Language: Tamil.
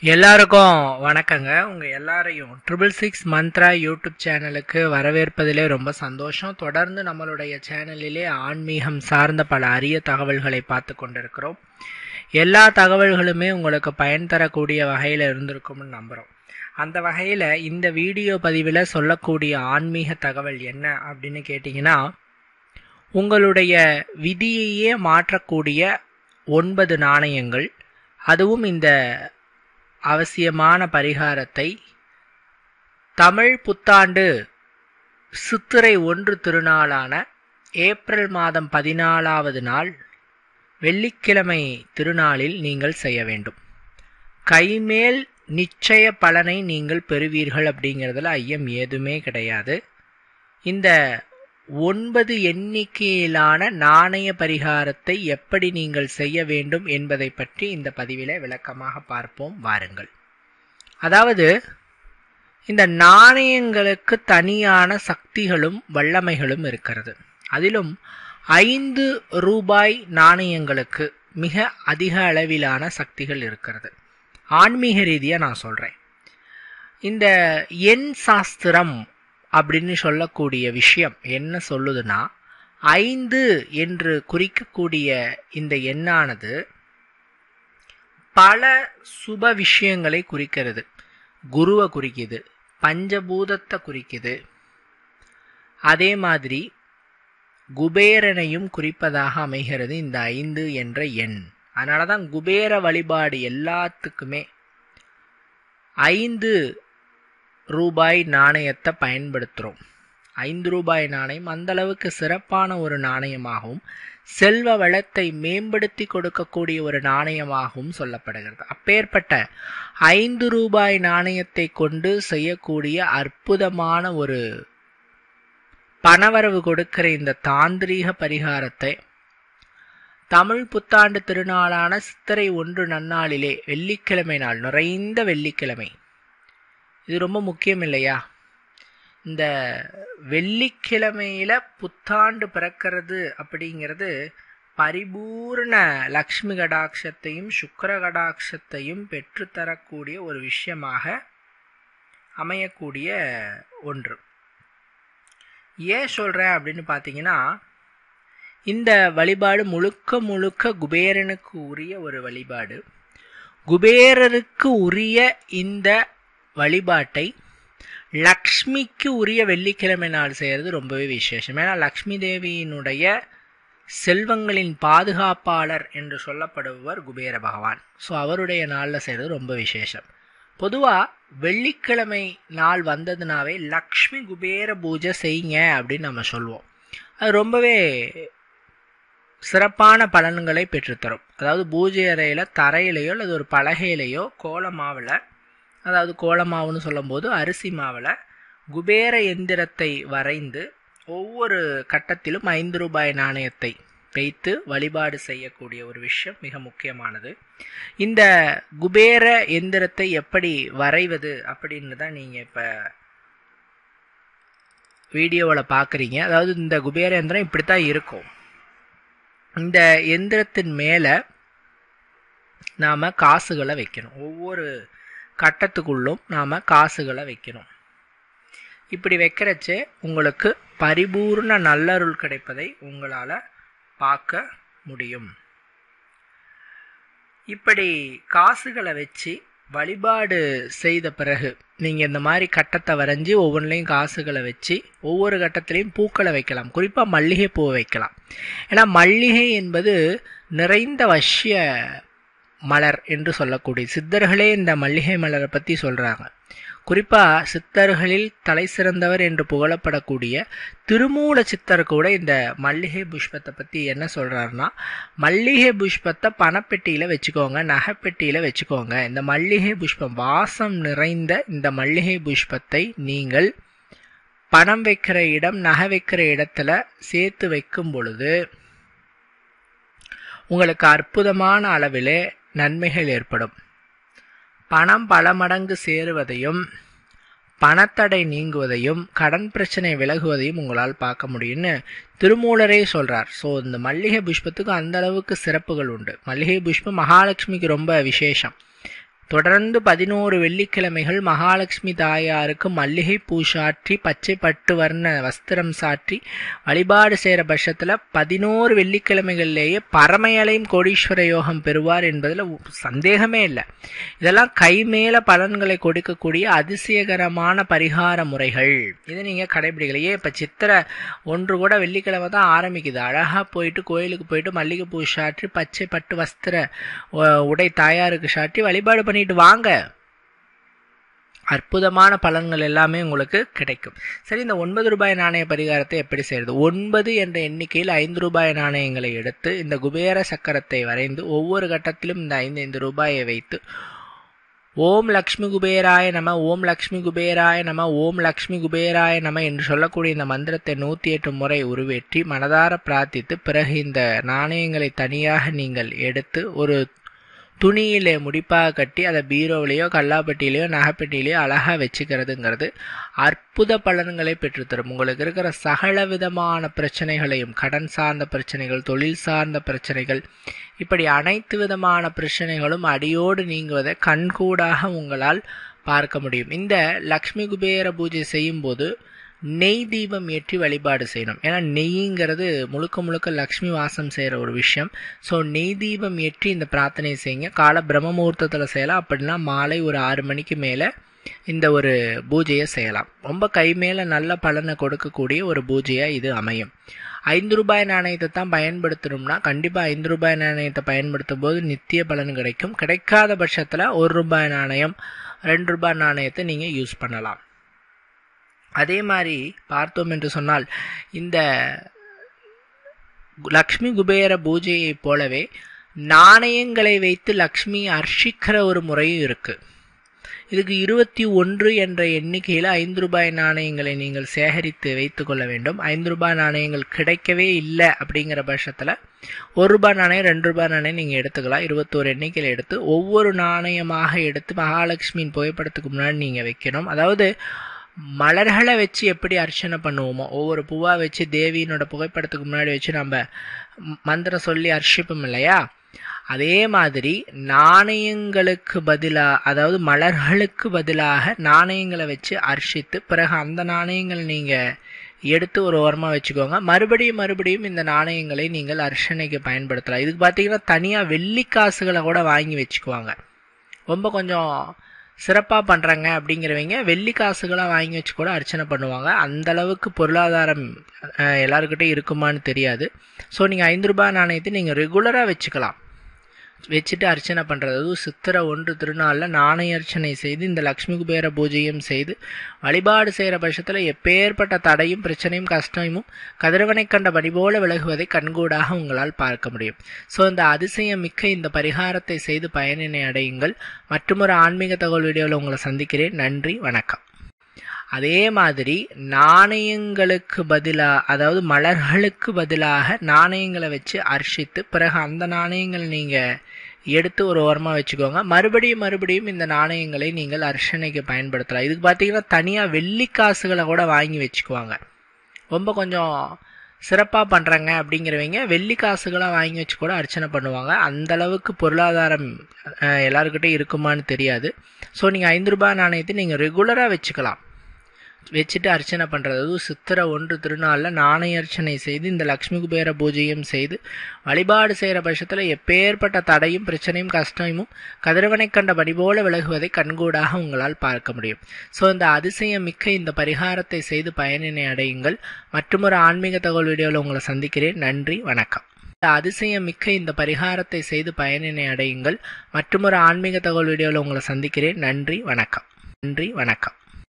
எல்லாருக்கும் வணக்கங்க உங்க எல்லாரையும் ட்ரிபிள் சிக்ஸ் மந்த்ரா யூடியூப் சேனலுக்கு வரவேற்பதிலே ரொம்ப சந்தோஷம் தொடர்ந்து நம்மளுடைய சேனலிலே ஆன்மீகம் சார்ந்த பல அரிய தகவல்களை பார்த்து கொண்டிருக்கிறோம் எல்லா தகவல்களுமே உங்களுக்கு பயன் தரக்கூடிய வகையில் இருந்திருக்கும்னு நம்புகிறோம் அந்த வகையில் இந்த வீடியோ பதிவில் சொல்லக்கூடிய ஆன்மீக தகவல் என்ன அப்படின்னு கேட்டிங்கன்னா உங்களுடைய விதியையே மாற்றக்கூடிய ஒன்பது நாணயங்கள் அதுவும் இந்த அவசியமான பரிகாரத்தை தமிழ் புத்தாண்டு சித்திரை ஒன்று திருநாளான ஏப்ரல் மாதம் பதினாலாவது நாள் வெள்ளிக்கிழமை திருநாளில் நீங்கள் செய்ய வேண்டும் கைமேல் நிச்சய பலனை நீங்கள் பெறுவீர்கள் அப்படிங்கிறதுல ஐயம் ஏதுமே கிடையாது இந்த ஒன்பது எண்ணிக்கையிலான நாணய பரிகாரத்தை எப்படி நீங்கள் செய்ய வேண்டும் என்பதை பற்றி இந்த பதிவில விளக்கமாக பார்ப்போம் வாருங்கள் அதாவது இந்த நாணயங்களுக்கு தனியான சக்திகளும் வல்லமைகளும் இருக்கிறது அதிலும் ஐந்து ரூபாய் நாணயங்களுக்கு மிக அதிக அளவிலான சக்திகள் இருக்கிறது ஆன்மீக ரீதியாக நான் சொல்கிறேன் இந்த எண் சாஸ்திரம் அப்படின்னு சொல்லக்கூடிய விஷயம் என்ன சொல்லுதுன்னா ஐந்து என்று குறிக்கக்கூடிய இந்த எண்ணானது பல சுப விஷயங்களை குறிக்கிறது குருவை குறிக்குது பஞ்சபூதத்தை குறிக்குது அதே மாதிரி குபேரனையும் குறிப்பதாக அமைகிறது இந்த ஐந்து என்ற எண் அதனால தான் குபேர வழிபாடு எல்லாத்துக்குமே ஐந்து ரூபாய் நாணயத்தை பயன்படுத்துகிறோம் ஐந்து ரூபாய் நாணயம் அந்த அளவுக்கு சிறப்பான ஒரு நாணயமாகவும் செல்வ வளத்தை மேம்படுத்தி கொடுக்கக்கூடிய ஒரு நாணயமாகவும் சொல்லப்படுகிறது அப்பேற்பட்ட ஐந்து ரூபாய் நாணயத்தை கொண்டு செய்யக்கூடிய அற்புதமான ஒரு பணவரவு கொடுக்கிற இந்த தாந்திரீக பரிகாரத்தை தமிழ் புத்தாண்டு திருநாளான சித்திரை ஒன்று நன்னாளிலே வெள்ளிக்கிழமை நாள் நிறைந்த வெள்ளிக்கிழமை இது ரொம்ப முக்கியம் இல்லையா இந்த வெள்ளிக்கிழமையில புத்தாண்டு பிறக்கிறது அப்படிங்கிறது பரிபூர்ண லக்ஷ்மி கடாட்சத்தையும் சுக்கர கடாட்சத்தையும் பெற்றுத்தரக்கூடிய ஒரு விஷயமாக அமையக்கூடிய ஒன்று ஏன் சொல்கிறேன் அப்படின்னு பார்த்தீங்கன்னா இந்த வழிபாடு முழுக்க முழுக்க குபேரனுக்கு உரிய ஒரு வழிபாடு குபேரருக்கு உரிய இந்த வழிபாட்டை லக்ஷ்மிக்கு உரிய வெள்ளிக்கிழமை நாள் செய்கிறது ரொம்பவே விசேஷம் ஏன்னா லக்ஷ்மி தேவியினுடைய செல்வங்களின் பாதுகாப்பாளர் என்று சொல்லப்படுபவர் குபேர பகவான் ஸோ அவருடைய நாளில் செய்கிறது ரொம்ப விசேஷம் பொதுவாக வெள்ளிக்கிழமை நாள் வந்ததுனாவே லக்ஷ்மி குபேர பூஜை செய்யுங்க அப்படின்னு நம்ம சொல்லுவோம் அது ரொம்பவே சிறப்பான பலன்களை பெற்றுத்தரும் அதாவது பூஜை அறையில் தரையிலையோ அல்லது ஒரு பலகையிலையோ கோலமாவில் அதாவது கோலமாவுன்னு சொல்லும்போது அரிசி மாவில் குபேர எந்திரத்தை வரைந்து ஒவ்வொரு கட்டத்திலும் ஐந்து ரூபாய் நாணயத்தை வைத்து வழிபாடு செய்யக்கூடிய ஒரு விஷயம் மிக முக்கியமானது இந்த குபேர எந்திரத்தை எப்படி வரைவது அப்படின்னு தான் நீங்கள் இப்போ வீடியோவில் பார்க்குறீங்க அதாவது இந்த குபேர எந்திரம் இப்படி தான் இருக்கும் இந்த எந்திரத்தின் மேலே நாம் காசுகளை வைக்கணும் ஒவ்வொரு கட்டத்துக்குள்ளும் நாம் காசுகளை வைக்கணும் இப்படி வைக்கிறச்சே உங்களுக்கு பரிபூர்ண நல்லருள் கிடைப்பதை உங்களால் பார்க்க முடியும் இப்படி காசுகளை வச்சு வழிபாடு செய்த பிறகு நீங்கள் இந்த மாதிரி கட்டத்தை வரைஞ்சி ஒவ்வொன்றிலையும் காசுகளை வச்சு ஒவ்வொரு கட்டத்திலையும் பூக்களை வைக்கலாம் குறிப்பாக மல்லிகை பூவை வைக்கலாம் ஏன்னா மல்லிகை என்பது நிறைந்த வஷ்ய மலர் என்று சொல்லக்கூடிய சித்தர்களே இந்த மல்லிகை மலரை பற்றி சொல்கிறாங்க குறிப்பாக சித்தர்களில் தலை சிறந்தவர் என்று புகழப்படக்கூடிய திருமூல சித்தர் கூட இந்த மல்லிகை புஷ்பத்தை பற்றி என்ன சொல்கிறாருன்னா மல்லிகை புஷ்பத்தை பணப்பெட்டியில் வச்சுக்கோங்க நகைப்பெட்டியில் வச்சுக்கோங்க இந்த மல்லிகை புஷ்பம் வாசம் நிறைந்த இந்த மல்லிகை புஷ்பத்தை நீங்கள் பணம் வைக்கிற இடம் நகை வைக்கிற இடத்துல சேர்த்து வைக்கும் பொழுது உங்களுக்கு அற்புதமான அளவிலே நன்மைகள் ஏற்படும் பணம் பல மடங்கு சேருவதையும் பணத்தடை நீங்குவதையும் கடன் பிரச்சனை விலகுவதையும் உங்களால் பார்க்க முடியும்னு திருமூலரே சொல்றார் ஸோ இந்த மல்லிகை புஷ்பத்துக்கு அந்த அளவுக்கு சிறப்புகள் உண்டு மல்லிகை புஷ்பம் மகாலட்சுமிக்கு ரொம்ப விசேஷம் தொடர்ந்து பதினோரு வெள்ளிக்கிழமைகள் மகாலட்சுமி தாயாருக்கு மல்லிகை பூ சாற்றி பச்சை பட்டு வர்ண வஸ்திரம் சாற்றி வழிபாடு செய்கிற பட்சத்தில் பதினோரு வெள்ளிக்கிழமைகள்லேயே பரமயலையும் கோடீஸ்வர யோகம் பெறுவார் என்பதில் சந்தேகமே இல்லை இதெல்லாம் கை மேல பலன்களை கொடுக்கக்கூடிய அதிசயகரமான பரிகார முறைகள் இதை நீங்கள் கடைபிடிக்கல ஏன் இப்போ சித்திரை ஒன்று கூட வெள்ளிக்கிழமை தான் ஆரம்பிக்குது அழகாக போயிட்டு கோயிலுக்கு போயிட்டு மல்லிகைப்பூ சாற்றி பச்சை பட்டு வஸ்திர உ- உடை தாயாருக்கு சாற்றி வழிபாடு பண்ணிட்டு வாங்க அற்புதமான பலன்கள் எல்லாமே உங்களுக்கு கிடைக்கும் சரி இந்த ஒன்பது ரூபாய் நாணய பரிகாரத்தை எப்படி செய்யறது ஒன்பது என்ற எண்ணிக்கையில் ஐந்து ரூபாய் நாணயங்களை எடுத்து இந்த குபேர சக்கரத்தை வரைந்து ஒவ்வொரு கட்டத்திலும் இந்த ஐந்து ஐந்து ரூபாயை வைத்து ஓம் லக்ஷ்மி குபேராய நம ஓம் லக்ஷ்மி குபேராய நம ஓம் லக்ஷ்மி குபேராய நம என்று சொல்லக்கூடிய இந்த மந்திரத்தை நூற்றி எட்டு முறை உருவேற்றி மனதார பிரார்த்தித்து பிறகு இந்த நாணயங்களை தனியாக நீங்கள் எடுத்து ஒரு துணியிலே முடிப்பாக கட்டி அதை பீரோவிலேயோ கல்லாப்பட்டியிலையோ நகைப்பெட்டியிலையோ அழகாக வச்சுக்கிறதுங்கிறது அற்புத பலன்களை பெற்றுத்தரும் உங்களுக்கு இருக்கிற சகல விதமான பிரச்சனைகளையும் கடன் சார்ந்த பிரச்சனைகள் தொழில் சார்ந்த பிரச்சனைகள் இப்படி அனைத்து விதமான பிரச்சனைகளும் அடியோடு நீங்குவதை கண்கூடாக உங்களால் பார்க்க முடியும் இந்த லக்ஷ்மி குபேர பூஜை செய்யும்போது நெய் தீபம் ஏற்றி வழிபாடு செய்யணும் ஏன்னா நெய்ங்கிறது முழுக்க முழுக்க லக்ஷ்மி வாசம் செய்கிற ஒரு விஷயம் ஸோ நெய் தீபம் ஏற்றி இந்த பிரார்த்தனை செய்யுங்க கால பிரம்ம முகூர்த்தத்தில் செய்யலாம் அப்படின்னா மாலை ஒரு ஆறு மணிக்கு மேலே இந்த ஒரு பூஜையை செய்யலாம் ரொம்ப கை மேலே நல்ல பலனை கொடுக்கக்கூடிய ஒரு பூஜையாக இது அமையும் ஐந்து ரூபாய் நாணயத்தை தான் பயன்படுத்தணும்னா கண்டிப்பாக ஐந்து ரூபாய் நாணயத்தை பயன்படுத்தும் போது நித்திய பலன் கிடைக்கும் கிடைக்காத பட்சத்தில் ஒரு ரூபாய் நாணயம் ரெண்டு ரூபாய் நாணயத்தை நீங்கள் யூஸ் பண்ணலாம் அதே மாதிரி பார்த்தோம் என்று சொன்னால் இந்த லக்ஷ்மி குபேர பூஜையைப் போலவே நாணயங்களை வைத்து லக்ஷ்மி அர்ச்சிக்கிற ஒரு முறையும் இருக்கு இதுக்கு இருபத்தி ஒன்று என்ற எண்ணிக்கையில் ஐந்து ரூபாய் நாணயங்களை நீங்கள் சேகரித்து வைத்து கொள்ள வேண்டும் ஐந்து ரூபாய் நாணயங்கள் கிடைக்கவே இல்லை அப்படிங்கிற பட்சத்தில் ஒரு ரூபாய் நாணயம் ரெண்டு ரூபாய் நாணயம் நீங்கள் எடுத்துக்கலாம் இருபத்தோரு எண்ணிக்கையில் எடுத்து ஒவ்வொரு நாணயமாக எடுத்து மகாலட்சுமியின் புகைப்படத்துக்கு முன்னாடி நீங்கள் வைக்கணும் அதாவது மலர்களை வச்சு எப்படி அர்ச்சனை பண்ணுவோமோ ஒவ்வொரு பூவா வச்சு தேவியினோட புகைப்படத்துக்கு முன்னாடி வச்சு நம்ம ம- மந்திரம் சொல்லி அர்ச்சிப்போம் இல்லையா அதே மாதிரி நாணயங்களுக்கு பதிலாக அதாவது மலர்களுக்கு பதிலாக நாணயங்களை வச்சு அர்ச்சித்து பிறகு அந்த நாணயங்களை நீங்கள் எடுத்து ஒரு ஓரமாக வச்சுக்கோங்க மறுபடியும் மறுபடியும் இந்த நாணயங்களை நீங்கள் அர்ச்சனைக்கு பயன்படுத்தலாம் இதுக்கு பார்த்தீங்கன்னா தனியாக வெள்ளி காசுகளை கூட வாங்கி வச்சுக்குவாங்க ரொம்ப கொஞ்சம் சிறப்பாக பண்ணுறாங்க அப்படிங்கிறவங்க வெள்ளி காசுகளாக வாங்கி வச்சு கூட அர்ச்சனை பண்ணுவாங்க அந்த அளவுக்கு பொருளாதாரம் அஹ், எல்லாருக்கிட்டையும் இருக்குமான்னு தெரியாது ஸோ நீங்கள் ஐந்து ரூபாய் நாணயத்தை நீங்கள் ரெகுலராக வச்சுக்கலாம் வச்சுட்டு அர்ச்சனை பண்ணுறது அதுவும் சித்திரை ஒன்று திருநாளில் நாணய அர்ச்சனை செய்து இந்த லக்ஷ்மி குபேர பூஜையும் செய்து வழிபாடு செய்கிற பட்சத்தில் எப்பேற்பட்ட தடையும் பிரச்சனையும் கஷ்டமும் கதிரவனை கண்ட படி போல விலகுவதை கண்கூடாக உங்களால் பார்க்க முடியும் ஸோ இந்த அதிசயம் மிக்க இந்த பரிகாரத்தை செய்து பயனினை அடையுங்கள் மற்றொரு ஆன்மீக தகவல் வீடியோவில் உங்களை சந்திக்கிறேன் நன்றி வணக்கம் அதே மாதிரி நாணயங்களுக்கு பதிலாக அதாவது மலர்களுக்கு பதிலாக நாணயங்களை வச்சு அர்ச்சித்து பிறகு அந்த நாணயங்கள் நீங்கள் எடுத்து ஒரு ஓரமாக வச்சுக்கோங்க மறுபடியும் மறுபடியும் இந்த நாணயங்களை நீங்கள் அர்ச்சனைக்கு பயன்படுத்தலாம் இதுக்கு பார்த்தீங்கன்னா தனியாக வெள்ளி காசுகளை கூட வாங்கி வச்சுக்குவாங்க ரொம்ப கொஞ்சம் சிறப்பாக பண்ணுறாங்க அப்படிங்கிறவங்க வெள்ளி காசுகளாக வாங்கி வச்சு கூட அர்ச்சனை பண்ணுவாங்க அந்த அளவுக்கு பொருளாதாரம் அஹ், எல்லாருக்கிட்டையும் இருக்குமான்னு தெரியாது ஸோ நீங்கள் ஐந்து ரூபாய் நாணயத்தை நீங்கள் ரெகுலராக வச்சுக்கலாம் வச்சுட்டு அர்ச்சனை பண்ணுறது அதுவும் சித்திரை ஒன்று திருநாளில் நாணய அர்ச்சனை செய்து இந்த லக்ஷ்மி குபேர பூஜையும் செய்து வழிபாடு செய்கிற பட்சத்தில் எப்பேற்பட்ட தடையும் பிரச்சனையும் கஷ்டமும் கதிரவனை கண்ட படி போல விலகுவதை கண்கூடாக உங்களால் பார்க்க முடியும் ஸோ இந்த அதிசயம் மிக்க இந்த பரிகாரத்தை செய்து பயனினை அடையுங்கள் மற்றொரு ஆன்மீக தகவல் வீடியோவில் உங்களை சந்திக்கிறேன் நன்றி வணக்கம் இந்த அதிசயம் மிக்க இந்த பரிகாரத்தை செய்து பயனினை அடையுங்கள் மற்றொரு ஆன்மீக தகவல் வீடியோவில் உங்களை சந்திக்கிறேன் நன்றி வணக்கம் நன்றி வணக்கம்